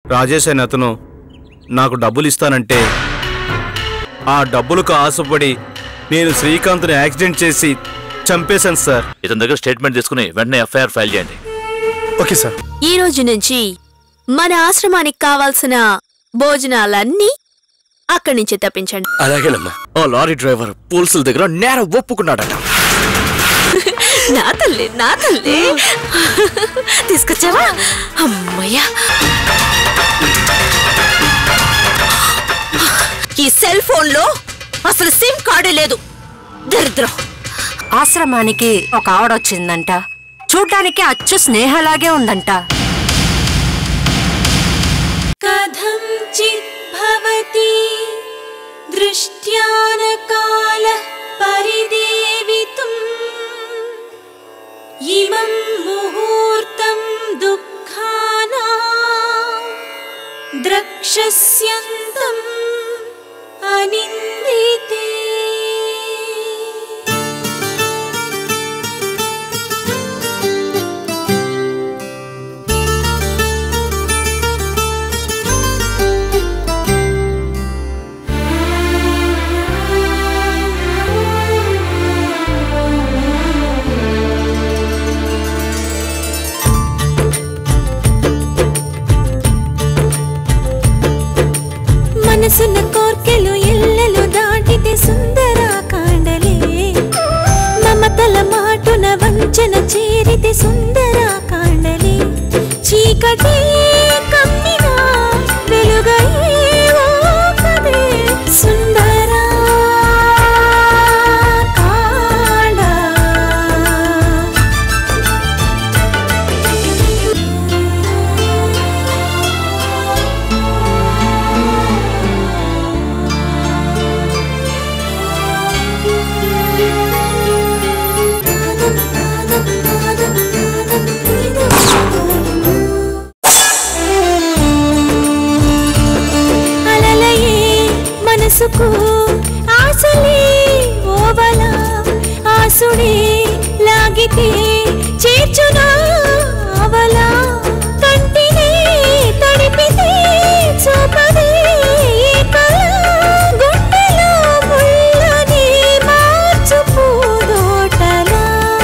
రాజేష్ అనే అతను నాకు డబ్బులు ఇస్తానంటే ఆ డబ్బులకు ఆశపడి నేను శ్రీకాంత్ని యాక్సిడెంట్ చేసి చంపేశాను సార్ ఇతని దగ్గర స్టేట్మెంట్ తీసుకుని వెంటనే ఎఫ్ఐఆర్ ఫైల్ చేయండి ఓకే సార్ ఈ రోజు నుంచి మన ఆశ్రమానికి కావాల్సిన భోజనాలన్నీ అక్కడి నుంచి తప్పించండి అలాగేనమ్మా ఆ లారీ డ్రైవర్ పోలీసుల దగ్గర నేర ఒప్పుకున్నాడట నా తల్లి నా తల్లి తీసుకొచ్చావా అమ్మయ్యా ఈ సెల్ ఫోన్ లో అసలు సిమ్ కార్డే లేదు దరిద్రం ఆశ్రమానికి ఒక ఆవిడ వచ్చిందంట చూడ్డానికి అచ్చు స్నేహలాగే ఉందంట कथं चिद्भवति दृष्ट्यानकालः परिदेवितुम् इमं मुहूर्तं दुःखाना द्रक्षस्यन्तम् अनिन्दिते మనసున్న కోర్కెలు ఎల్లలు దాటితే సుందర కాండలే మమతల మాటున వంచన చేరితే సుందర కాండలే చీకటి కమ్మినా వెలుగయ్యే ఓ కదే సుందర కాండ అలలయే మనసుకు ఆశలే ఓవల ఆసుడే లాగితే చేర్చునా అవల కంటినే తడిపితే చూపదే ఈ కళ గుండెలో ముళ్ళని మార్చు పూదోటలా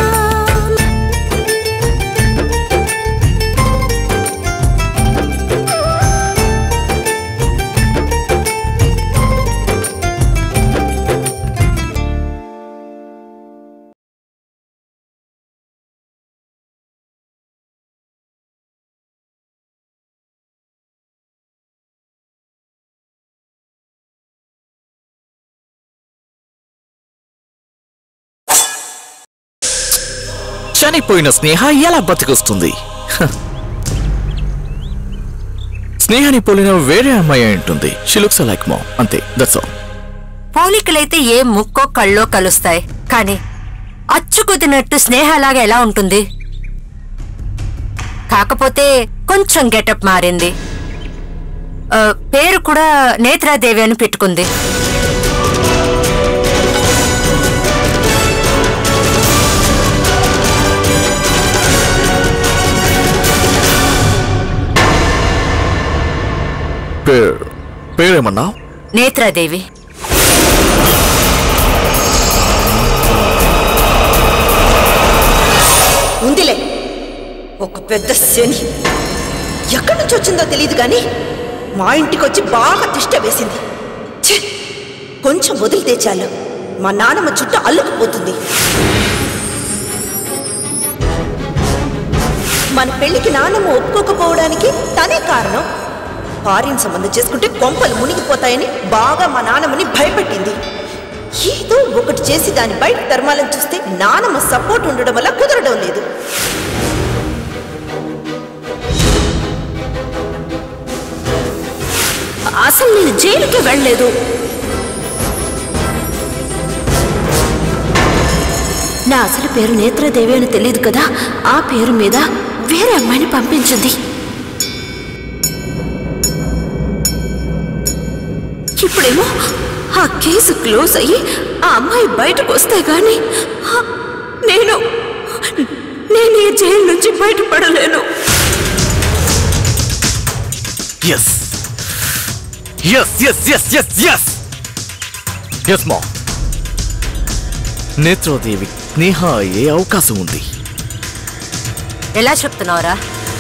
చనిపోయిన స్నేహ ఎలా బతికొస్తుంది హ. స్నేహాన్ని పోలిన వేరే అమ్మాయి అయి ఉంటుంది షీ లుక్స్ లైక్ మో అంతే దట్స్ ఆల్ పోలికలైతే ఏ ముక్కో కళ్ళో కలుస్తాయి కానీ అచ్చు కుదినట్టు స్నేహలాగా ఎలా ఉంటుంది కాకపోతే కొంచెం గెటప్ మారింది ఆ, పేరు కూడా నేత్రాదేవి అని పెట్టుకుంది పేరు పేరేమన్నా నేత్రాదేవి ఉందిలే ఒక పెద్ద శని ఎక్కడి నుంచి వచ్చిందో తెలియదు కానీ మా ఇంటికి వచ్చి బాగా తిష్ట వేసింది ఛే! కొంచెం వదిలితే చాలు మా నాన్నమ్మ చుట్టూ అల్లుకుపోతుంది మన పెళ్లికి నాన్నమ్మ ఒప్పుకోకపోవడానికి తనే కారణం ఫారిన్ సంబంధం చేసుకుంటే కొంపలు మునిగిపోతాయని బాగా మా నాన్నమ్మని భయపెట్టింది ఏదో ఒకటి చేసి దాన్ని బయట ధర్మాలను చూస్తే నానమ్మ సపోర్ట్ ఉండడం వల్ల కుదరడం లేదు అసలు నేను జైలుకే వెళ్ళలేదు నా అసలు పేరు నేత్రదేవి అని తెలియదు కదా ఆ పేరు మీద వేరే అమ్మాయిని పంపించింది ఇప్పుడేమో ఆ కేసు క్లోజ్ అయ్యి ఆ అమ్మాయి బయటకు వస్తే గాని ఆ, నేను నేను ఈ జైలు నుంచి బయటపడలేను yes yes yes yes yes yes yes మా నేత్రోదేవి స్నేహ అయ్యే అవకాశం ఉంది ఎలా చెప్తున్నావురా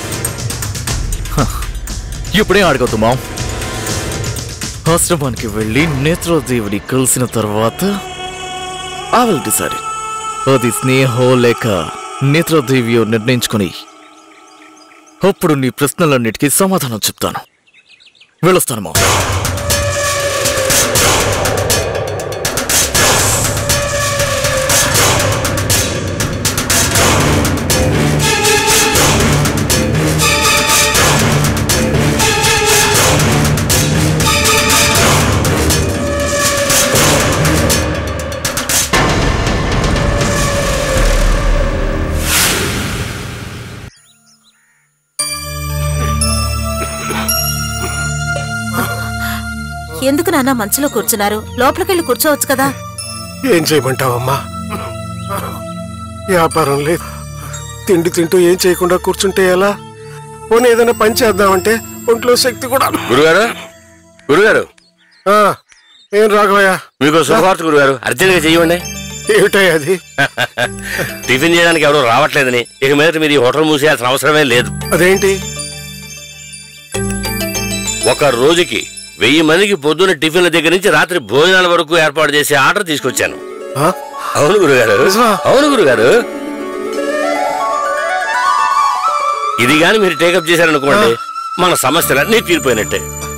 ఇప్పుడే అడగద్దు మా ఆశ్రమానికి వెళ్ళి నేత్రోదేవిని కలిసిన తర్వాత ఐ విల్ డిసైడ్ అది స్నేహో లేక నేత్రోదేవియో నిర్ణయించుకొని అప్పుడు నీ ప్రశ్నలన్నిటికీ సమాధానం చెప్తాను వెళ్ళొస్తాను మా ఎందుకు నాన్న మంచులో కూర్చున్నారు లోపలికెళ్ళి కూర్చోవచ్చు కదా ఏం చేయమంటావమ్మా వ్యాపారం లేదు తిండి తింటూ ఏం చేయకుండా కూర్చుంటే ఎలా పోనీ ఏదైనా పని చేద్దామంటే ఒంట్లో శక్తి కూడా గురుగారు గురుగారు ఆ, ఏం రాఘవయ్య మీకు శుభవార్త గురుగారు అర్జెంట్గా చెయ్యండి ఏమిటాయి అది టిఫిన్ చేయడానికి ఎవరు రావట్లేదని ఇక మీద మీరు ఈ హోటల్ మూసేయాల్సిన అవసరమే లేదు అదేంటి ఒక రోజుకి వెయ్యి మందికి పొద్దున్న టిఫిన్ల దగ్గర నుంచి రాత్రి భోజనాల వరకు ఏర్పాటు చేసే ఆర్డర్ తీసుకొచ్చాను ఆ? అవును గురుగారు నిజమా? అవును గురుగారు ఇది గాని మీరు టేకప్ చేశారనుకోండి మన సమస్యలన్నీ తీరిపోయినట్టే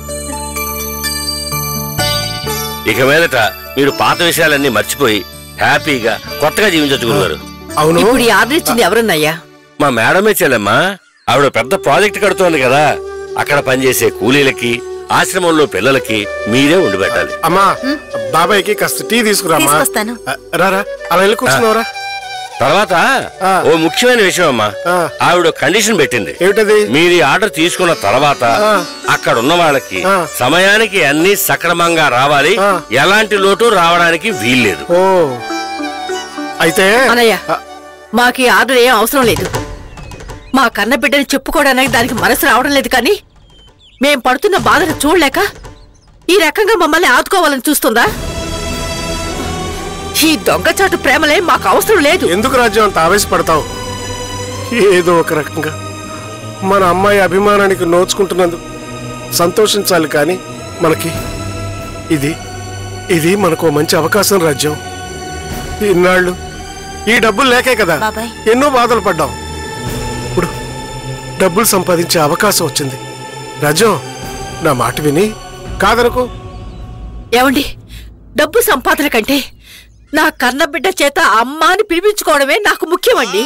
ఇక మీదట మీరు పాత విషయాలన్నీ మర్చిపోయి హ్యాపీగా కొత్తగా జీవించవచ్చు గురుగారు అవును ఇప్పుడు ఈ ఆర్డర్ ఇచ్చింది ఎవరన్నయ్యా మా మేడమే చెల్లెమ్మా ఆవిడ పెద్ద ప్రాజెక్ట్ కడుతోంది కదా అక్కడ పనిచేసే కూలీలకి ఆశ్రమంలో పిల్లలకి మీరే ఉండి పెట్టాలి అమ్మా బాబాయ్కి కాస్త టీ తీసుకురామ్మా తీసుకొస్తాను. ఆ, రారా అలా వెళ్ళి కూర్చున్నావురా తర్వాత ఆ. ఓ ముఖ్యమైన విషయం అమ్మా ఆ. ఆవిడ కండిషన్ పెట్టింది ఏమిటది మీరు ఈ ఆర్డర్ తీసుకున్న తర్వాత ఆ. అక్కడ ఉన్న వాళ్ళకి ఆ. సమయానికి అన్ని సక్రమంగా రావాలి ఆ. ఎలాంటి లోటు రావడానికి వీల్లేదు ఓ అయితే అనయ్య ఆ, మాకు ఈ ఆర్డర్ ఏం అవసరం లేదు మా కన్న బిడ్డని చెప్పుకోవడానికి దానికి మనసు రావడం లేదు కానీ మేం పడుతున్న బాధను చూడలేక ఈ రకంగా మమ్మల్ని ఆదుకోవాలని చూస్తుందా ఈ దొంగచాటు ప్రేమలే మాకు అవసరం లేదు ఎందుకు రాజ్యం అంత ఆవేశపడతావు ఏదో ఒక రకంగా మన అమ్మాయి అభిమానానికి నోచుకుంటున్నందుకు సంతోషించాలి కానీ మనకి ఇది ఇది మనకు మంచి అవకాశం రాజ్యం ఇన్నాళ్ళు ఈ డబ్బులు లేకే కదా బాబాయ్. ఎన్నో బాధలు పడ్డాం ఇప్పుడు డబ్బులు సంపాదించే అవకాశం వచ్చింది రాజ్యం నా మాట విని కాదనుకో ఏమండి డబ్బు సంపాదన కంటే నా కన్న బిడ్డ చేత అమ్మ అని పిలిపించుకోవడమే నాకు ముఖ్యమండి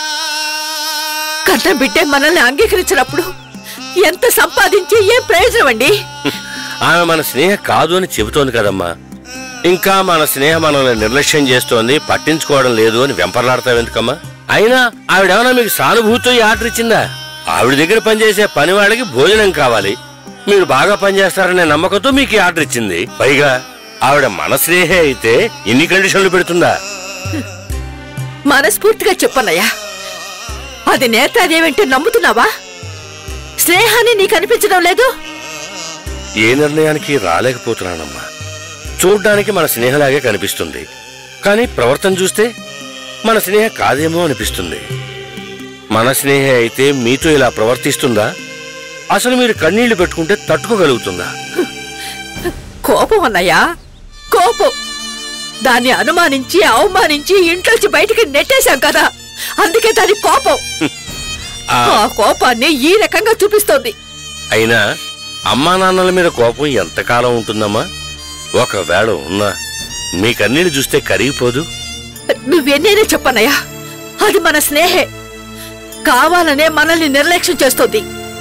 కన్న బిడ్డే మనల్ని అంగీకరించినప్పుడు ఎంత సంపాదించి ఏం ప్రయోజనం అండి ఆమె మన స్నేహ కాదు అని చెబుతోంది కదమ్మా ఇంకా మన స్నేహ మనల్ని నిర్లక్ష్యం చేస్తోంది పట్టించుకోవడం లేదు అని వెంపర్లాడతావు ఎందుకమ్మా అయినా ఆవిడేమన్నా మీకు సానుభూతితో ఈ ఆర్డర్ ఇచ్చిందా ఆవిడ దగ్గర పనిచేసే పని వాళ్ళకి భోజనం కావాలి మీరు బాగా పనిచేస్తారనే నమ్మకంతో మీకు ఈ ఆర్డర్ ఇచ్చింది పైగా ఆవిడ మన స్నేహే అయితే ఇన్ని కండిషన్లు పెడుతుందా మనస్ఫూర్తిగా చెప్పన్నయ్యా అది నేత్రాదేవంటే నమ్ముతున్నావా స్నేహాన్ని నీకు అనిపించడం లేదు ఏ నిర్ణయానికి రాలేకపోతున్నానమ్మా చూడ్డానికి మన స్నేహలాగే కనిపిస్తుంది కానీ ప్రవర్తన చూస్తే మన స్నేహ కాదేమో అనిపిస్తుంది మన స్నేహ అయితే మీతో ఇలా ప్రవర్తిస్తుందా అసలు మీరు కన్నీళ్లు పెట్టుకుంటే తట్టుకోగలుగుతుందా కోపం అన్నయ్యా కోపం దాన్ని అనుమానించి అవమానించి ఇంట్లోంచి బయటికి నెట్టేశాం కదా అందుకే దాని కోపం ఆ, ఆ కోపాన్ని ఈ రకంగా చూపిస్తోంది అయినా అమ్మా నాన్నల మీద కోపం ఎంతకాలం ఉంటుందమ్మా ఒకవేళ ఉన్నా మీ కన్నీళ్లు చూస్తే కరిగిపోదు నువ్వెన్నైనా చెప్పన్నయ్యా అది మన స్నేహే కావాలనే మనల్ని నిర్లక్ష్యం చేస్తోంది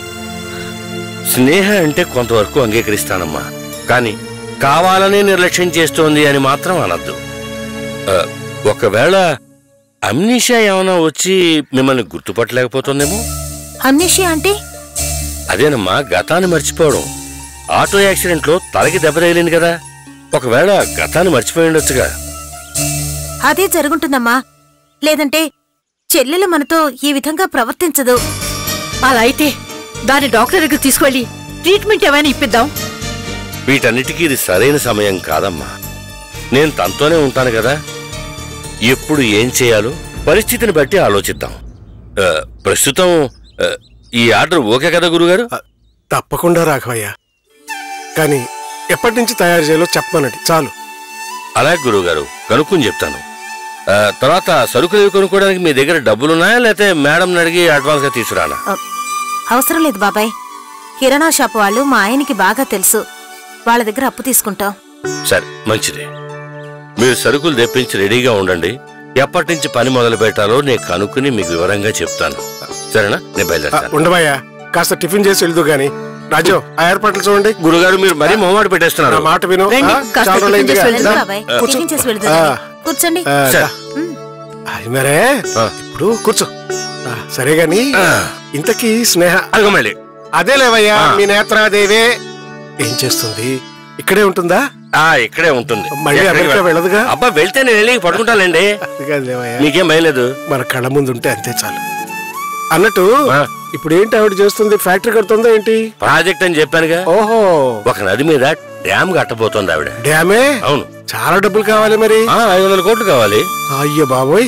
స్నేహ అంటే కొంతవరకు అంగీకరిస్తానమ్మా కానీ కావాలనే నిర్లక్ష్యం చేస్తోంది అని మాత్రం అనద్దు ఆ, ఒకవేళ అమ్నిషా ఏమైనా వచ్చి మిమ్మల్ని గుర్తుపట్టలేకపోతుందేమో అమ్నేషియా అంటే అదేనమ్మా గతాన్ని మర్చిపోవడం ఆటో యాక్సిడెంట్ లో తలకి దెబ్బ తగిలింది కదా ఒకవేళ గతాన్ని మర్చిపోయి ఉండొచ్చుగా అదే జరుగుంటుందమ్మా లేదంటే చెల్లెలు మనతో ఈ విధంగా ప్రవర్తించదు అలా అయితే దాని డాక్టర్ దగ్గర తీసుకెళ్ళి ట్రీట్మెంట్ ఏమైనా ఇప్పిద్దాం వీటన్నిటికీ ఇది సరైన సమయం కాదమ్మా నేను తనతోనే ఉంటాను కదా ఎప్పుడు ఏం చేయాలో పరిస్థితిని బట్టి ఆలోచిద్దాం ఆ, ప్రస్తుతం ఆ, ఈ ఆర్డర్ ఓకే కదా గురుగారు తప్పకుండా రాఘవయ్య కానీ ఎప్పటి నుంచి తయారు చేయాలో చెప్పమనండి చాలు అలాగే గురుగారు కనుక్కుని చెప్తాను ఆ, తర్వాత సరుకులు ఇవి కొనుక్కోవడానికి మీ దగ్గర డబ్బులున్నాయా లేకపోతే మేడం అడిగి అడ్వాన్స్ గా తీసుకురానా అవసరం లేదు బాబాయ్ కిరాణా షాప్ వాళ్ళు మా ఆయనకి బాగా తెలుసు వాళ్ళ దగ్గర అప్పు తీసుకుంటాం సరే మంచిది మీరు సరుకులు తెప్పించి రెడీగా ఉండండి ఎప్పటి నుంచి పని మొదలు పెట్టాలో నేను కనుక్కుని మీకు వివరంగా చెప్తాను సరేనా నేను ఆ, బయలుదేరుతాను ఉండవయ్యా కాస్త టిఫిన్ చేసి వెళ్దు గాని రాజు ఆ ఏర్పాట్లు చూడండి గురుగారు మీరు మరీ మొహమాట పెట్టేస్తున్నారు నా మాట విను రండి, ఆ, కాస్త చాలా రోజులు టిఫిన్ చేసి అయిందిగా. వెళ్దాం. దా, బాబాయ్ కూర్చో. టిఫిన్ చేసి వెళ్దు ఆ, కూర్చోండి ఆ, సరే. దా. అది మరే ఇప్పుడు కూర్చో ఆ, సరే గాని ఇంతకీ స్నేహ అదిగో మళ్ళీ అదే లేవయ్యా ఆ. మీ నేత్రాదేవే ఏం చేస్తుంది ఇక్కడే ఉంటుందా ఆ ఇక్కడే ఉంటుంది మళ్ళీ ఎక్కడికి అమెరికా వెళ్- వెళ్ళదుగా అబ్బా వెళ్తే నేను వెళ్ళి పడుకుంటానండి అది కాదు లేవయ్యా నీకేం భయలేదు మన కళ్ళ ముందు ఉంటే అంతే చాలు అన్నట్టు ఆ. ఇప్పుడు ఏంటి ఆవిడ చేస్తుంది ఫ్యాక్టరీ కడుతుందా ఏంటి ప్రాజెక్ట్ అని చెప్పానుగా ఓహో ఒక నది మీద డ్యామ్ కట్టబోతోంది ఆవిడ డ్యామే అవును చాలా డబ్బులు కావాలి మరి ఆ ఐదు వందల కోట్లు కావాలి అయ్యో బాబోయ్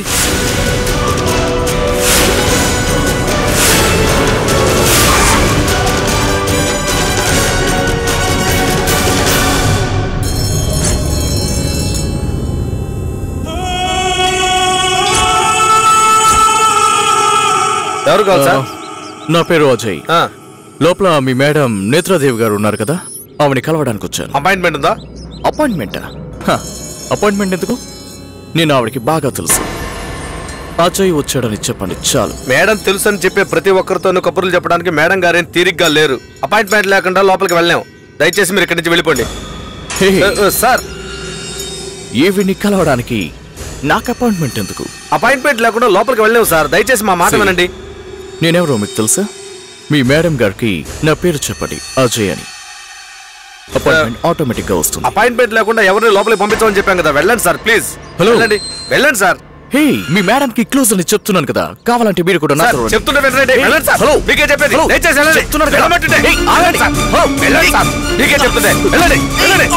ఎవరు కావాలి సార్ నా పేరు అజయ్ ఆ, లోపల మీ మేడం నేత్రాదేవి గారు ఉన్నారు కదా ఆవిని కలవడానికి వచ్చాను అపాయింట్మెంట్ ఉందా అపాయింట్మెంటా హ, అపాయింట్మెంట్ ఎందుకు నేను ఆవిడకి బాగా తెలుసు అజయ్ వచ్చాడని చెప్పండి చాలు మేడం తెలుసు అని చెప్పే ప్రతి ఒక్కరితోనూ కబుర్లు చెప్పడానికి మేడం గారేం తీరిగ్గా లేరు అపాయింట్మెంట్ లేకుండా లోపలికి వెళ్ళాం దయచేసి మీరు ఇక్కడి నుంచి వెళ్ళిపోండి హే, ఏ, ఏ, సార్ ఈవిని కలవడానికి నాకు అపాయింట్మెంట్ ఎందుకు అపాయింట్మెంట్ లేకుండా లోపలికి వెళ్ళాం సార్ దయచేసి మా మాట సరే. వినండి నేనెవరో మీకు తెలుసా మీ మేడం గారికి నా పేరు చెప్పండి అజయ్ అని అపాయింట్మెంట్ ఆటోమేటిక్ గా వస్తుంది అపాయింట్మెంట్ లేకుండా ఎవరిని లోపలికి పంపించమని చెప్పాం కదా వెళ్ళండి సార్ ప్లీజ్ హలో. వెళ్ళండి వెళ్ళండి సార్ హే మీ మేడం కి క్లోజ్ అని చెప్తున్నాను కదా కావాలంటే మీరు కూడా సార్, నాతో రండి. చెప్తుంటే వినండి ఏయ్, వెళ్ళండి సార్ హలో. మీకే చెప్పేది హలో. దయచేసి వెళ్ళండి చెప్తున్నాను కదా. వెళ్ళమంటుంటే. ఏయ్, ఆగండి. సార్. హలో, వెళ్ళండి సార్ మీకే చెప్తుంటే వెళ్ళండి వెళ్ళండి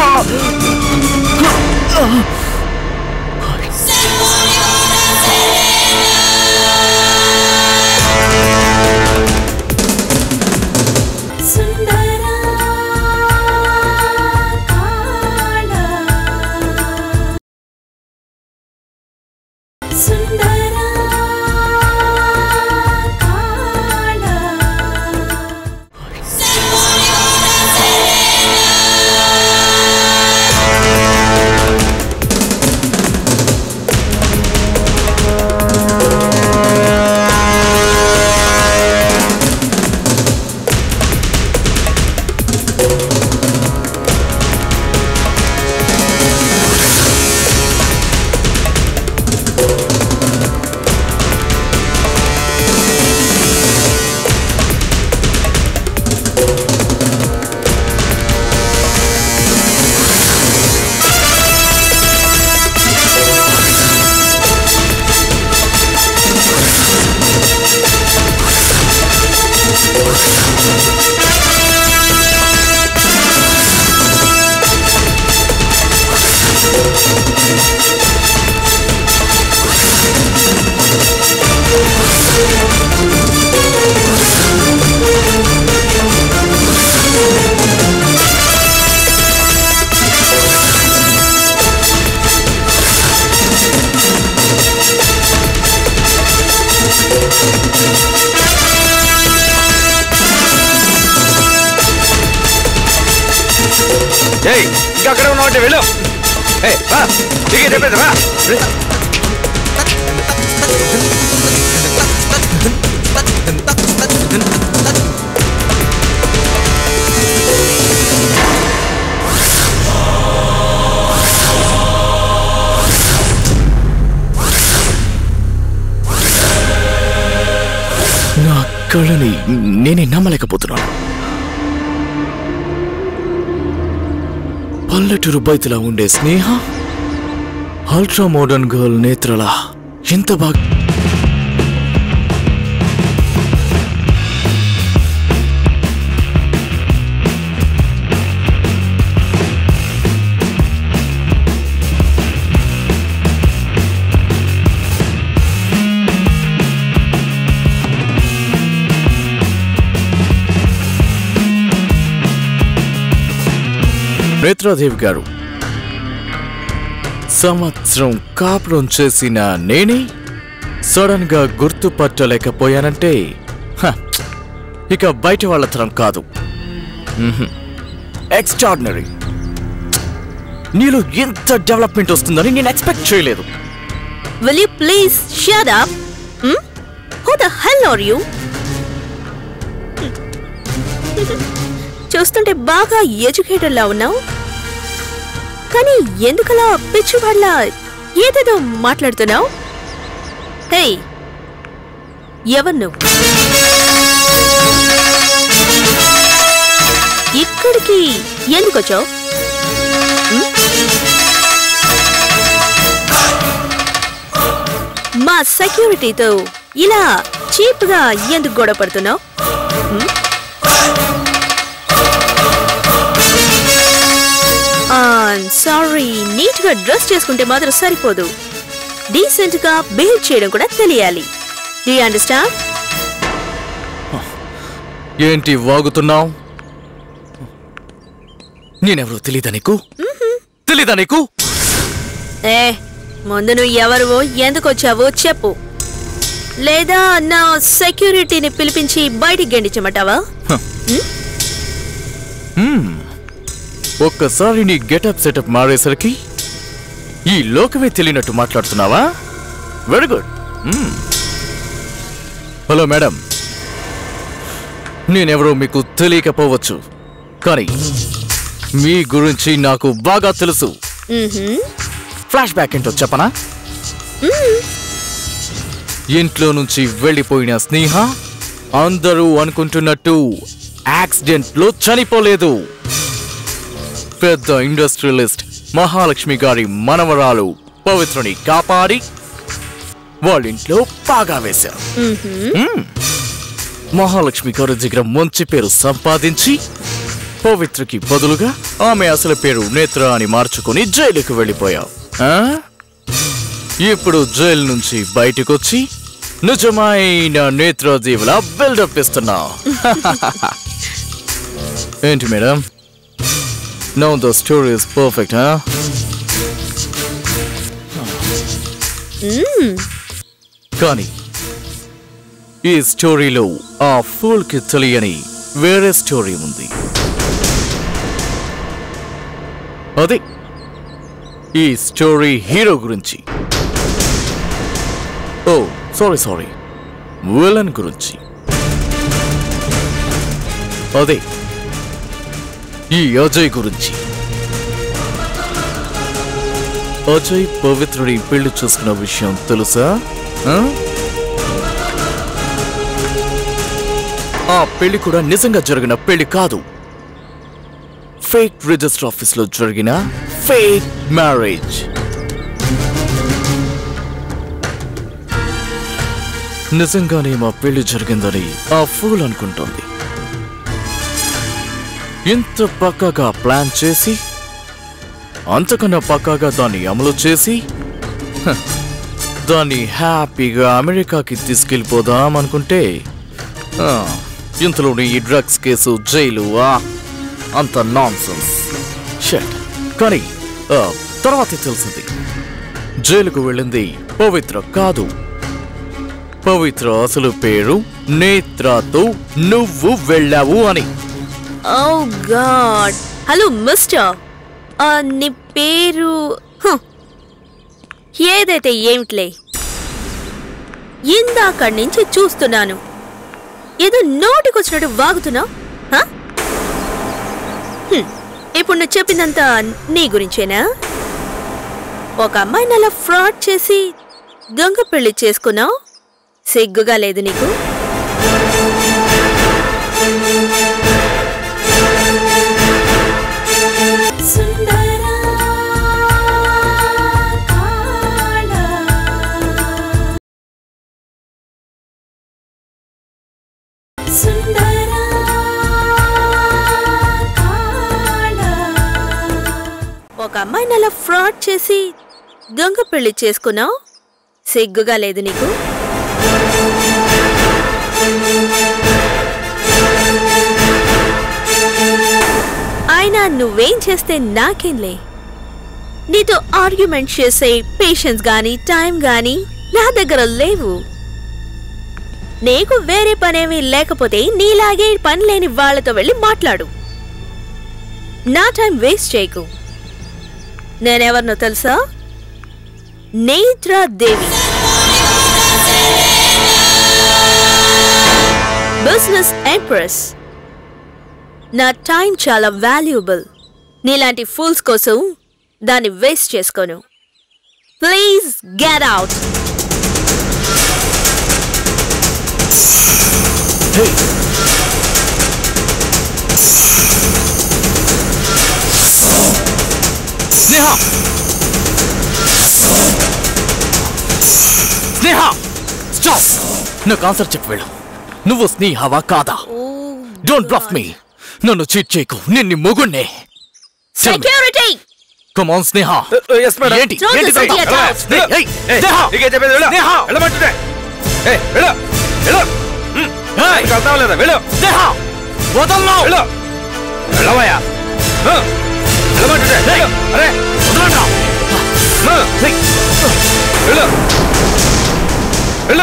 సుందరా కాళా సుందరా కాళా ఏయ్ ఇంకా అక్కడే ఉన్నావంటే వెళ్ళు ఏయ్ రా మీకే చెప్పేది రా నా కళ్ళని నేనే నమ్మలేకపోతున్నాను పల్లెటూరు బయతలా ఉండే స్నేహ అల్ట్రా మోడర్న్ గర్ల్ నేత్రలా ఎంత బాగా నేత్రాదేవి గారు సంవత్సరం కాపురం చేసిన నేనే సడన్ గా గుర్తుపట్టలేకపోయానంటే హ, ఇక బయట వాళ్ళ తరం కాదు ఎక్స్ట్రాడినరీ నీలో ఎంత డెవలప్మెంట్ వస్తుందని నేను ఎక్స్పెక్ట్ చేయలేదు will you please shut up who the hell are you చూస్తుంటే బాగా ఎడ్యుకేటెడ్ లా ఉన్నావు కానీ ఎందుకలా పిచ్చివాళ్ళ ఏదేదో మాట్లాడుతున్నావు హే ఎవరు నువ్వు ఇక్కడికి ఎందుకు వచ్చావు మా సెక్యూరిటీతో ఇలా చీప్ గా ఎందుకు గొడవ పడుతున్నావు సారీ నీట్ గా డ్రెస్ చేసుకుంటే మాత్రం సరిపోదు డీసెంట్ గా బిహేవ్ చేయడం కూడా తెలియాలి డూ అండర్స్టాండ్ ఏంటి వాగుతున్నావు నేనెవరో తెలీదా నీకు తెలీదా నీకు ఏ ముందు నువ్వు ఎవరివో ఎందుకు వచ్చావో చెప్పు లేదా నా సెక్యూరిటీని పిలిపించి బయటికి గెండించమంటావా హ్మ్. ఒక్కసారి నీ గెటప్ సెటప్ మారేసరికి ఈ లోకమే తెలియనట్టు మాట్లాడుతున్నావా very good hmm. Hello madam నేనెవరో మీకు తెలియకపోవచ్చు కానీ మీ గురించి నాకు బాగా తెలుసు ఫ్లాష్ బ్యాక్ ఏంటో చెప్పనా ఇంట్లో నుంచి వెళ్ళిపోయిన స్నేహ అందరూ అనుకుంటున్నట్టు యాక్సిడెంట్ లో చనిపోలేదు పెద్ద ఇండస్ట్రియలిస్ట్ మహాలక్ష్మి గారి మనవరాలు పవిత్రుని కాపాడి వాళ్ళింట్లో బాగా వేశారు మ్మ్. మహాలక్ష్మి గారి దగ్గర మంచి పేరు సంపాదించి పవిత్రకి బదులుగా ఆమె అసలు పేరు నేత్ర అని మార్చుకుని జైలుకు వెళ్ళిపోయావు ఆ? ఇప్పుడు జైలు నుంచి బయటకొచ్చి నిజమైన నేత్రజీవుల బిల్డప్ ఇస్తున్నావు ఏంటి madam no the story is perfect కానీ ఈ స్టోరీలో ఆ ఫూల్ కి తెలియని వేరే స్టోరీ ఉంది అదే ఈ స్టోరీ హీరో గురించి ఓ సారీ సారీ విలన్ గురించి అదే ఈ అజయ్ గురించి అజయ్ పవిత్రుడి పెళ్లి చూసుకున్న విషయం తెలుసా ఆ? ఆ పెళ్లి కూడా నిజంగా జరిగిన పెళ్లి కాదు ఫేక్ రిజిస్టర్ ఆఫీస్ లో జరిగిన ఫేక్ మ్యారేజ్ నిజంగానే మా పెళ్లి జరిగిందని ఆ ఫూల్ అనుకుంటోంది ఇంత పక్కగా ప్లాన్ చేసి అంతకన్నా పక్కాగా దాన్ని అమలు చేసి హ, దాన్ని హ్యాపీగా అమెరికాకి తీసుకెళ్ళిపోదాం అనుకుంటే ఆ, ఇంతలోనే ఈ డ్రగ్స్ కేసు జైలు ఆ, అంత నాన్ సెన్స్ కానీ ఆ, తర్వాతే తెలిసింది జైలుకు వెళ్ళింది పవిత్ర కాదు పవిత్ర అసలు పేరు నేత్రతో నువ్వు వెళ్ళావు అని ఓ గాడ్ హలో మిస్టర్ ఆ, నీ పేరు హ. ఏదైతే ఏమిట్లే ఇందాకడి నుంచి చూస్తున్నాను ఏదో నోటికొచ్చినట్టు వాగుతున్నావు ఇప్పుడు నువ్వు చెప్పిందంతా నీ గురించేనా ఒక అమ్మాయిని అలా ఫ్రాడ్ చేసి దొంగ పెళ్లి చేసుకున్నావు సిగ్గుగా లేదు నీకు సుందరా కాళా సుందరా కాళా ఒక అమ్మాయిని అలా ఫ్రాడ్ చేసి దొంగ పెళ్లి చేసుకున్నావు సిగ్గుగా లేదు నీకు ఐ అయినా నువ్వేం చేస్తే నాకేంలే నీతో ఆర్గ్యుమెంట్ చేసే పేషెన్స్ గాని టైం గాని నా దగ్గర లేవు నీకు వేరే పనేమీ లేకపోతే నీలాగే పని లేని వాళ్ళతో వెళ్ళి మాట్లాడు నా టైం వేస్ట్ చేయకు నేనెవరినో తెలుసా నేత్రాదేవి బిజినెస్ ఎంప్రెస్ నా టైం చాలా వాల్యుబుల్ నీలాంటి ఫూల్స్ కోసం దాన్ని వేస్ట్ చేసుకోను please get out Sneha Sneha stop నాకు ఆన్సర్ చెప్పు వెళ్ళు నువ్వు స్నేహవా కాదా డోంట్ బ్లఫ్ మీ నన్ను చీట్ చేయకు నేను నీ మొగుణ్ణే security come on Sneha yes madam ఏంటి Throw ఏంటి the ఇదంతా? idiot out. స్నేహ, ఏయ్, స్నేహ, నీకే చెప్పేది వెళ్ళు స్నేహ. వెళ్ళమంటుంటే ఏయ్, వెళ్ళు వెళ్ళు ఉమ్, ఏయ్, ఇంకా వెళ్తావా లేదా వెళ్ళు స్నేహ, వదలను. వెళ్ళు వెళ్ళవయ్యా ఆ, వెళ్ళమంటుంటే వెళ్ళు. అరే వదలండ్రా. ఆ, ఏయ్, వెళ్ళు వెళ్ళు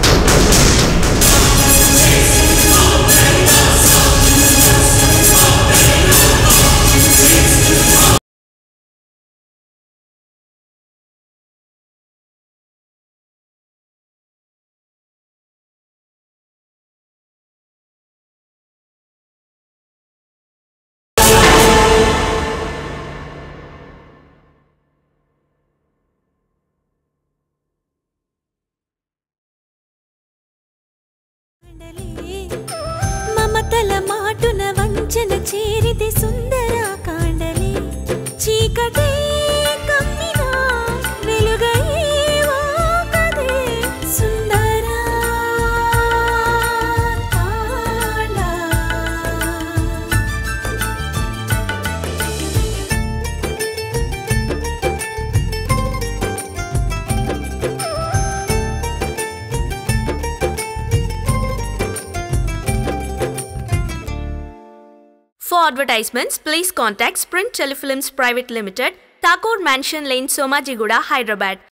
మమతల మాటున వంచన చేరితే సుందర కాండలే చీకటే కమ్మినా వెలుగయ్యేవో కదే సుందర కాండ For advertisements, please contact Sprint Telefilms Private Limited, Thakur Mansion Lane, Somajiguda, Hyderabad.